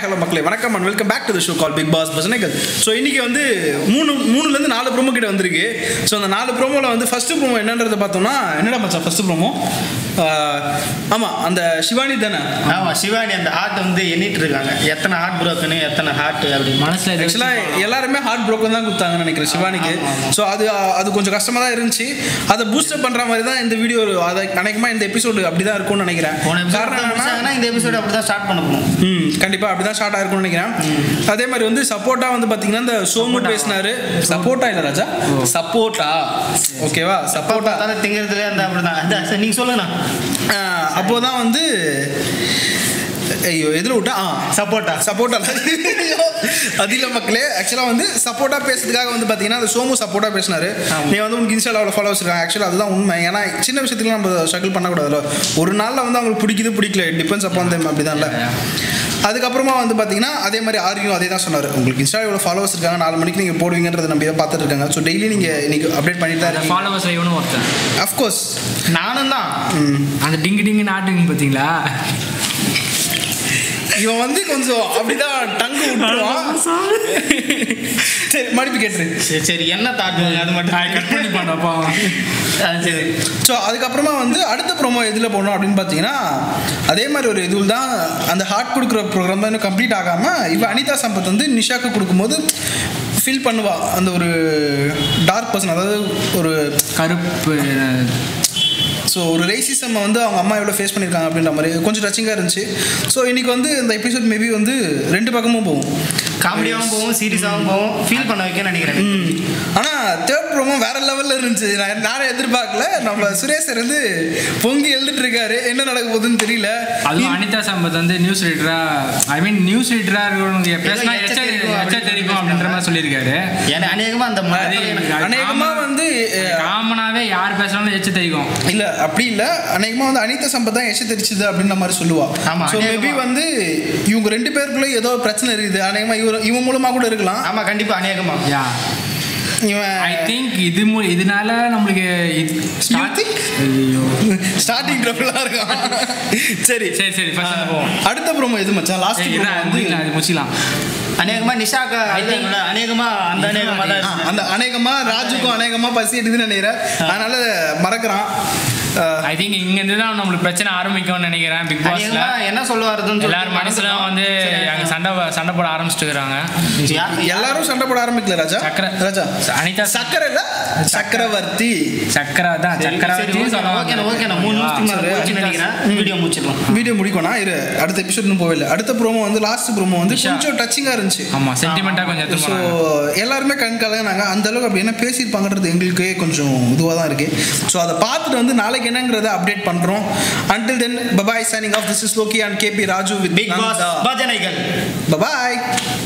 Hello மக்களே வணக்கம் and welcome back to the show கால் பிக் பாஸ் பசனைகள் ஸோ இன்னைக்கு வந்து மூணு மூணுலேருந்து நாலு ப்ரோமோ கிட்ட வந்திருக்கு ஸோ அந்த நாலு ப்ரோமோவில் வந்து ஃபர்ஸ்ட் ப்ரோமோ என்னன்றதை பார்த்தோம்னா என்னடா மச்சான் ஃபர்ஸ்ட் ப்ரோமோ ஆமாம் அந்த சிவானி தானே ஆமா சிவானி அந்த ஹார்ட் வந்து எண்ணிட்டு இருக்காங்க எத்தனை ஹார்ட் புரோக்கனு எத்தனை ஹார்ட் அப்படி மனசுல இதை வச்சு ஆக்சுவலாக எல்லாருமே ஹார்ட் ப்ரோக்கன் தான் கொடுத்தாங்கன்னு நினைக்கிறேன் சிவானிக்கு ஸோ அது அது கொஞ்சம் கஷ்டமாக தான் இருந்துச்சு அதை பூஸ்டப் பண்ணுற மாதிரி தான் இந்த வீடியோ அதை அநேகமாக இந்த எபிசோடு அப்படி தான் இருக்கும்னு நினைக்கிறேன் போன காரணம் என்னன்னா எபிசோட் இந்த எபிசோட் அப்படி தான் ஸ்டார்ட் பண்ண போகணும் ம் கண்டிப்பாக அப்படி தான் ஸ்டார்ட் ஆயிருக்கும்னு நினைக்கிறேன் அதே மாதிரி வந்து சப்போட்டா வந்து பார்த்தீங்கன்னா இந்த சோமு பேசினாரு சப்போட்டா இல்லை ராஜா சப்போட்டா ஓகேவா சப்போட்டா பார்த்தாலும் திங்கிறதுல அந்த அப்படிதான் அதான் சரி, நீங்க சொல்லுங்கண்ணா அப்போ தான் வந்து ஐயோ எதில் விட்டா ஆ சப்போட்டா சப்போட்டா அதில் மக்களே ஆக்சுவலாக வந்து சப்போர்ட்டா பேசுறதுக்காக வந்து பார்த்தீங்கன்னா அந்த சோமு சப்போர்ட்டா பேசினாரு நீ வந்து உனக்கு இன்ஸ்டால அவ்வளோ ஃபாலோவர்ஸ் இருக்காங்க ஆக்சுவலாக அதுதான் உண்மை ஏன்னா சின்ன விஷயத்துல நம்ம ஸ்ட்ரகிள் பண்ணக்கூடாதுல்ல ஒரு நாளில் வந்து அவங்களுக்கு பிடிக்குது பிடிக்கல டிபெண்ட்ஸ் அப்போ அந்த அப்படிதான்ல அதுக்கப்புறமா வந்து பார்த்தீங்கன்னா அதே மாதிரி ஆரியும் அதே தான் சொன்னார் உங்களுக்கு இன்ஸ்டா எவ்வளோ ஃபாலோவர்ஸ் இருக்காங்க நாலு மணிக்கு நீங்கள் போடுவீங்கன்றதை நம்ம இதை பார்த்துட்டு இருக்காங்க ஸோ டெய்லி நீங்கள் இன்னைக்கு அப்டேட் பண்ணிட்டு தான் இருக்கீங்க ஃபாலோவர்ஸ் இவனும் ஒருத்தன் அஃப்கோர்ஸ் நானும் தான் அந்த டிங்கு டிங்கு நாட்டுங்க பார்த்தீங்களா இவன் வந்து கொஞ்சம் அப்படிதான் டங்கு விட்டுருவான் சரி மறுபடியும் கேட்டுரு சரி சரி என்ன தாட் அது மட்டும் கட் பண்ணி பண்ணப்பா அது சரி ஸோ அதுக்கப்புறமா வந்து அடுத்த ப்ரோமோ எதில் போடணும் அப்படின்னு பார்த்தீங்கன்னா அதே மாதிரி ஒரு இதுவில் தான் அந்த ஹார்ட் கொடுக்குற ப்ரோக்ராம் தான் இன்னும் கம்ப்ளீட் ஆகாமல் இப்போ அனிதா சம்பத் வந்து நிஷாக்கு கொடுக்கும்போது ஃபீல் பண்ணுவா அந்த ஒரு டார்க் பர்சன் அதாவது ஒரு கருப்பு ஸோ ஒரு ரேசிசம் வந்து அவங்க அம்மா எவ்வளோ ஃபேஸ் பண்ணியிருக்காங்க அப்படின்ற மாதிரி கொஞ்சம் டச்சிங்காக இருந்துச்சு ஸோ இன்னைக்கு வந்து இந்த எபிசோட் மேபி வந்து ரெண்டு பக்கமும் போகும் காமெடியாகவும் போகும் சீரியஸாகவும் போகும் ஃபீல் பண்ண வைக்க நினைக்கிறேன் ம் ஆனால் தேர்ட் ப்ரோமோ வேற லெவலில் இருந்துச்சு நான் நானே எதிர்பார்க்கல நம்ம சுரேஷ் சார் வந்து பொங்கி எழுதிட்டு இருக்காரு என்ன நடக்க போகுதுன்னு தெரியல அதுவும் அனிதா சம்பத் வந்து நியூஸ் ரீடரா ஐ மீன் நியூஸ் ரீடரா இருக்கிறவங்க பேசினா எச்ச எச்ச தெரிக்கும் எச்ச தெரிக்கும் அப்படின்ற மாதிரி சொல்லியிருக்காரு ஏன்னா அநேகமாக அந்த அது மரத்துல அநேகமா வந்து அஹ், காமனாவே யார் பேசினாலும் எச்ச தெரிக்கும் இல்ல அப்படி இல்ல அநேகமா வந்து அனிதா சம்பத் தான் எச்ச தெரிச்சுது அப்படின்ற மாதிரி சொல்லுவா ஆமா, ஸோ அநேகமா. மேபி வந்து இவங்க ரெண்டு பேருக்குள்ள ஏதோ பிரச்சனை இருக்குது அநேகமா இவர் இவன் மூலமா கூட இருக்கலாம் ஆமா கண்டிப்பா அநேகமா யா ஐ இவன் திங்க் இது மு- இதனால நம்மளுக்கு இது- start- think? ஐயோ ஸ்டார்டிங் ட்ரபிளா இருக்கான் சரி சரி சரி ஃபர்ஸ்ட் வந்து போவோம் அடுத்த ப்ரோமோ எது மச்சான் லாஸ்ட் ஏய், இதான், வந்து முடிக்கலாம் அது முடிச்சிக்கலாம் அநேகமா நிஷாக்கா இது அநேகமா அந்த அநேகமா தான் ஆ, இருக்கு. அந்த அநேகமா ராஜுக்கும் அநேகமா பசி எடுக்குதுன்னு நினைக்கிறேன் அதனால மறக்கிறான் அஹ், ஐ திங்க் இங்க இருந்து தான் நம்மளுக்கு பிரச்சனை ஆரம்பிக்கும்னு நினைக்கிறேன் பிக் பாஸ்ல அநேகமா என்ன சொல்ல வருதுன்னு எல்லாரும் மனசுல வந்து அங்க சண்டை சண்டை போட ஆரம்பிச்சுட்டு இருக்காங்க எல்லாரும் சண்டை போட ஆரம்பிக்கல ராஜா சக்கரை. ராஜா அனிதா சக்கரை இல்ல சக்கரவர்த்தி சக்கரை தான் சக்கரை சரி ஓகே ஓகே மூணு நிமிஷத்துக்கு மேல போச்சுன்னு நினைக்கிறேன் வீடியோ முடிச்சிடலாம் வீடியோ முடிக்கணும் இரு அடுத்த எபிசோட் இன்னும் போகல அடுத்த ப்ரோமோ வந்து லாஸ்ட் ப்ரோமோ வந்து நிஷா. கொஞ்சம் டச்சிங்காக இருந்துச்சு ஆமா சென்டிமெண்டா கொஞ்சம் எடுத்து ஸோ போனாங்க. எல்லாருமே கண் கலங்கினாங்க அந்த அளவுக்கு அப்படி என்ன பேசியிருப்பாங்கன்றது எங்களுக்கே கொஞ்சம் இதுவாக தான் இருக்கு ஸோ அதை பார்த்துட்டு வந்து நாளைக்கு என்னங்கிறத அப்டேட் பண்ணுறோம் until then bye bye signing off this is Loki and KP Raju with Bigg Boss பஜனைகள் பபாய்